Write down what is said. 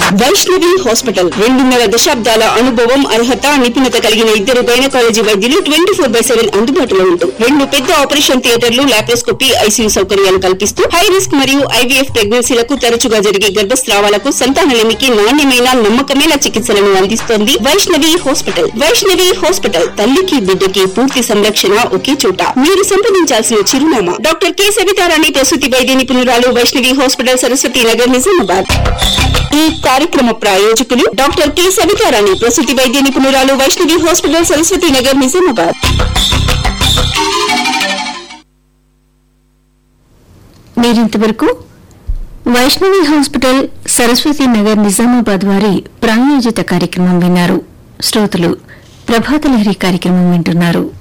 Vaishnavi hospital రెండున్నర దశాబ్దాల అనుభవం అర్హత నిపుణత కలిగిన ఇద్దరు గైనకాలజీ వైద్యులు ట్వంటీ ఫోర్ బై సెవెన్ అందుబాటులో ఉంటూ రెండు పెద్ద ఆపరేషన్ థియేటర్లు లాప్రోస్కోపీ ఐసీయూ సౌకర్యాలు కల్పిస్తూ హై రిస్క్ మరియు ఐవీఎఫ్ ప్రెగ్నెన్సీలకు తరచుగా జరిగే గర్భస్రావాలకు సంతానలేమికి నాణ్యమైన నమ్మకమైన చికిత్సలను అందిస్తోంది వైష్ణవి హాస్పిటల్ వైష్ణవి హాస్పిటల్ తల్లికి బిడ్డకి పూర్తి సంరక్షణ ఒకే చోట మీరు సంప్రదించాల్సిన చిరునామా డాక్టర్ కె సవితారాణి ప్రసూతి వైద్య నిపుణురాలు వైష్ణవి హాస్పిటల్ సరస్వతి నగర్ నిజామాబాద్ ఈ కార్యక్రమ ప్రాయోజకులు డాక్టర్ కె సవితారాణి ప్రసూతి వైద్య నిపుణురాలు వైష్ణవి హాస్పిటల్ సరస్వతి నగర్ నిజామాబాద్ మీరింతవరకు వైష్ణవి హాస్పిటల్ సరస్వతి నగర్ నిజామాబాద్ వారి ప్రాయోజిత కార్యక్రమం విన్నారు శ్రోతలు ప్రభాత లహరి కార్యక్రమం వింటున్నారు